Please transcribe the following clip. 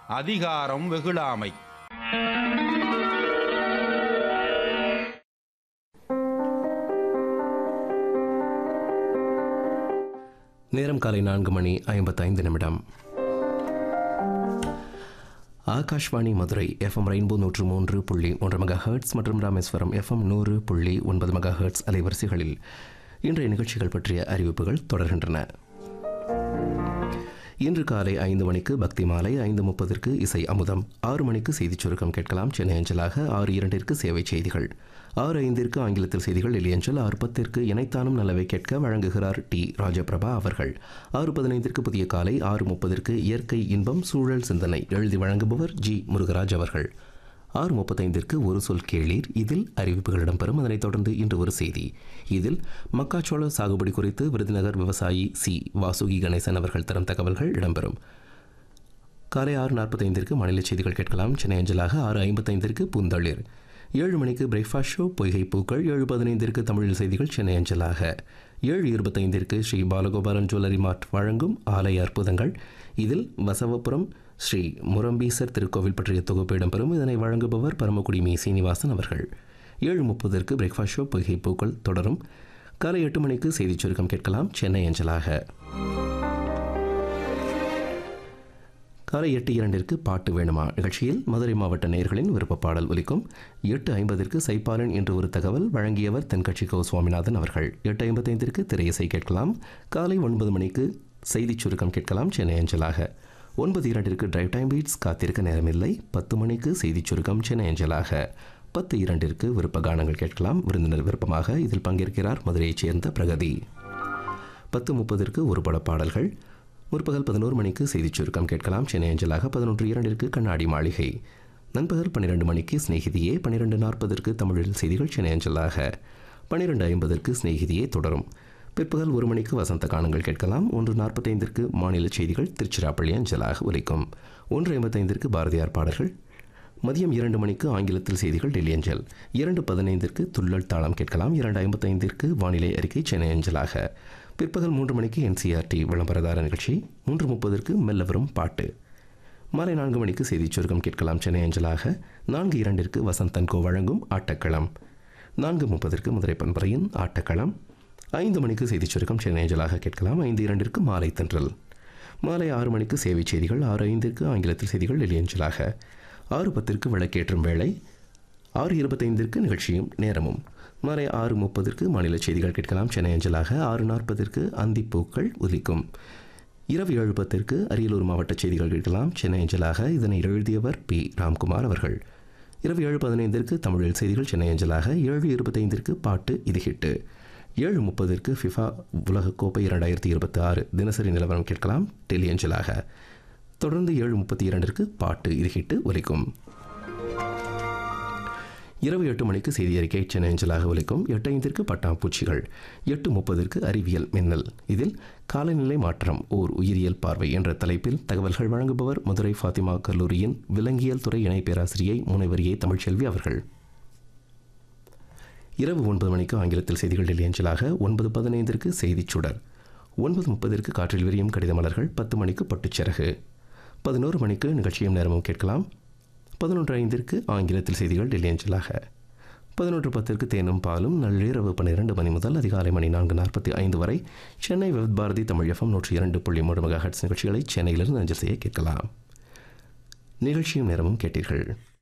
அதிகாரம் வெகுளாமை நேரம் காலை நான்கு மணி ஐம்பத்தைந்து நிமிடம் ஆகாஷ்வாணி மதுரை எஃப்எம் ரெயின்போ நூற்று மூன்று புள்ளி ஒன்று மெகா ஹெர்ட்ஸ் மற்றும் ராமேஸ்வரம் எஃப்எம் நூறு புள்ளி ஒன்பது மெகா ஹெர்ட்ஸ் அலைவரிசைகளில் இன்றைய நிகழ்ச்சிகள் பற்றிய அறிவிப்புகள் தொடர்கின்றன இன்று காலை ஐந்து மணிக்கு பக்தி மாலை ஐந்து முப்பதற்கு இசை அமுதம் ஆறு மணிக்கு செய்திச் சுருக்கம் கேட்கலாம் சென்னை அஞ்சலாக ஆறு இரண்டிற்கு சேவை செய்திகள் ஆறு ஐந்திற்கு ஆங்கிலத்தில் செய்திகள் எளியஞ்சல் ஆறு பத்திற்கு இணைத்தானும் நல்லவை கேட்க வழங்குகிறார் டி ராஜபிரபா அவர்கள் ஆறு பதினைந்திற்கு புதிய காலை ஆறு முப்பதற்கு இயற்கை இன்பம் சூழல் சிந்தனை எழுதி வழங்குபவர் ஜி முருகராஜ் அவர்கள் ஆறு முப்பத்தைந்திற்கு ஒரு சொல் கேளீர் இதில் அறிவிப்புகள் இடம்பெறும் அதனைத் தொடர்ந்து இன்று ஒரு செய்தி இதில் மக்காச்சோள சாகுபடி குறித்து விருதுநகர் விவசாயி சி வாசுகி கணேசன் அவர்கள் தரும் தகவல்கள் இடம்பெறும் காலை ஆறு நாற்பத்தைந்திற்கு மாநில செய்திகள் கேட்கலாம் சென்னை அஞ்சலாக ஆறு ஐம்பத்தைந்திற்கு பூந்தளிர் ஏழு மணிக்கு பிரேக்ஃபாஸ்ட் ஷோ பொய்கை பூக்கள் ஏழு பதினைந்திற்கு தமிழில் செய்திகள் சென்னை அஞ்சலாக ஏழு இருபத்தைந்திற்கு ஸ்ரீ பாலகோபாலன் ஜுவல்லரி மார்ட் வழங்கும் ஆலய அற்புதங்கள் இதில் வசவபுரம் ஸ்ரீ முரம்பீசர் திருக்கோவில் பற்றிய தொகுப்பு இடம்பெறும் இதனை வழங்குபவர் பரமக்குடி மீ சீனிவாசன் அவர்கள் ஏழு முப்பதற்கு பிரேக்ஃபாஸ்ட் ஷோ பொய்கை பூக்கள் தொடரும் காலை எட்டு மணிக்கு செய்திச் சுருக்கம் கேட்கலாம் சென்னை அஞ்சலாக காலை எட்டு இரண்டிற்கு பாட்டு வேணுமா நிகழ்ச்சியில் மதுரை மாவட்ட நேயர்களின் விருப்ப பாடல் ஒலிக்கும் எட்டு ஐம்பதிற்கு சைப்பாலன் என்று ஒரு தகவல் வழங்கியவர் தென்கட்சி கோ சுவாமிநாதன் அவர்கள் எட்டு ஐம்பத்தைந்திற்கு திரையிசை கேட்கலாம் காலை ஒன்பது மணிக்கு செய்திச் சுருக்கம் கேட்கலாம் சென்னை அஞ்சலாக ஒன்பது இரண்டிற்கு டிரைவ் டைம் பீட்ஸ் காத்திருக்க நேரமில்லை பத்து மணிக்கு செய்திச் சுருக்கம் சென்னை அஞ்சலாக பத்து இரண்டிற்கு விருப்ப கானங்கள் கேட்கலாம் விருந்தினர் விருப்பமாக இதில் பங்கேற்கிறார் மதுரையைச் சேர்ந்த பிரகதி பத்து முப்பதற்கு ஒரு பட பாடல்கள் முற்பகல் பதினோரு மணிக்கு செய்திச் சுருக்கம் கேட்கலாம் சென்னை அஞ்சலாக பதினொன்று இரண்டிற்கு கண்ணாடி மாளிகை நண்பகல் பன்னிரெண்டு மணிக்கு சிநேகிதியே பன்னிரெண்டு நாற்பதற்கு தமிழில் செய்திகள் சென்னை அஞ்சலாக பன்னிரெண்டு ஐம்பதற்கு சிநேகிதியே தொடரும் பிற்பகல் ஒரு மணிக்கு வசந்த கானங்கள் கேட்கலாம் ஒன்று நாற்பத்தைந்திற்கு மாநில செய்திகள் திருச்சிராப்பள்ளி அஞ்சலாக ஒலிக்கும் ஒன்று ஐம்பத்தைந்திற்கு பாரதியார் பாடல்கள் மதியம் இரண்டு மணிக்கு ஆங்கிலத்தில் செய்திகள் டெல்லி அஞ்சல் இரண்டு பதினைந்திற்கு துள்ளல் தாளம் கேட்கலாம் இரண்டு ஐம்பத்தைந்திற்கு வானிலை அறிக்கை சென்னை அஞ்சலாக பிற்பகல் மூன்று மணிக்கு என்சிஆர்டி விளம்பரதார நிகழ்ச்சி மூன்று முப்பதற்கு மெல்ல வரும் பாட்டு மாலை நான்கு மணிக்கு செய்திச் சுருக்கம் கேட்கலாம் சென்னை அஞ்சலாக நான்கு இரண்டிற்கு வசந்தன் கோ வழங்கும் ஆட்டக்களம் நான்கு முப்பதற்கு மதுரை பண்பறையின் ஆட்டக்களம் ஐந்து மணிக்கு செய்திச் சுருக்கம் சென்னை அஞ்சலாக கேட்கலாம் ஐந்து இரண்டிற்கு மாலை தென்றல் மாலை ஆறு மணிக்கு சேவை செய்திகள் ஆறு ஐந்திற்கு ஆங்கிலத்தில் செய்திகள் எளியஞ்சலாக ஆறு பத்திற்கு விளக்கேற்றும் வேளை ஆறு இருபத்தைந்திற்கு நிகழ்ச்சியும் நேரமும் மாலை ஆறு முப்பதற்கு மாநில செய்திகள் கேட்கலாம் சென்னை அஞ்சலாக ஆறு நாற்பதற்கு அந்திப்பூக்கள் ஒலிக்கும் இரவு ஏழு பத்திற்கு அரியலூர் மாவட்ட செய்திகள் கேட்கலாம் சென்னை அஞ்சலாக இதனை எழுதியவர் பி ராம்குமார் அவர்கள் இரவு ஏழு பதினைந்திற்கு தமிழில் செய்திகள் சென்னை அஞ்சலாக ஏழு இருபத்தைந்திற்கு பாட்டு இது ஹிட்டு ஏழு முப்பதற்கு ஃபிஃபா உலகக்கோப்பை இரண்டாயிரத்தி இருபத்தி ஆறு தினசரி நிலவரம் கேட்கலாம் டெல்லி அஞ்சலாக தொடர்ந்து ஏழு முப்பத்தி இரண்டிற்கு பாட்டு இது ஹிட்டு ஒலிக்கும் இரவு எட்டு மணிக்கு செய்தி அறிக்கை சென்னை அஞ்சலாக ஒலிக்கும் எட்டு ஐந்திற்கு பட்டாம்பூச்சிகள் எட்டு முப்பதற்கு அறிவியல் மின்னல் இதில் காலநிலை மாற்றம் ஓர் உயிரியல் பார்வை என்ற தலைப்பில் தகவல்கள் வழங்குபவர் மதுரை ஃபாத்திமா கல்லூரியின் விலங்கியல் துறை இணை பேராசிரியை முனைவர் ஏ தமிழ்ச்செல்வி அவர்கள் இரவு ஒன்பது மணிக்கு ஆங்கிலத்தில் செய்திகள் டெல்லி அஞ்சலாக ஒன்பது பதினைந்திற்கு செய்திச் சுடர் ஒன்பது முப்பதிற்கு காற்றில் விரியும் கடித மலர்கள் பத்து மணிக்கு பட்டுச்சிறகு பதினோரு மணிக்கு நிகழ்ச்சியும் நேரமும் கேட்கலாம் பதினொன்று ஐந்திற்கு ஆங்கிலத்தில் செய்திகள் டெல்லி அஞ்சலாக பதினொன்று பத்திற்கு தேனும் பாலும் நள்ளிரவு பன்னிரண்டு மணி முதல் அதிகாலை மணி நான்கு நாற்பத்தி ஐந்து வரை சென்னை வித் பாரதி தமிழ் எஃப்எம் நூற்றி இரண்டு புள்ளி மூன்று மெகா ஹெட்ஸ் நிகழ்ச்சிகளை சென்னையிலிருந்து அஞ்சல் செய்ய கேட்கலாம் நிகழ்ச்சியும் நேரமும் கேட்டீர்கள்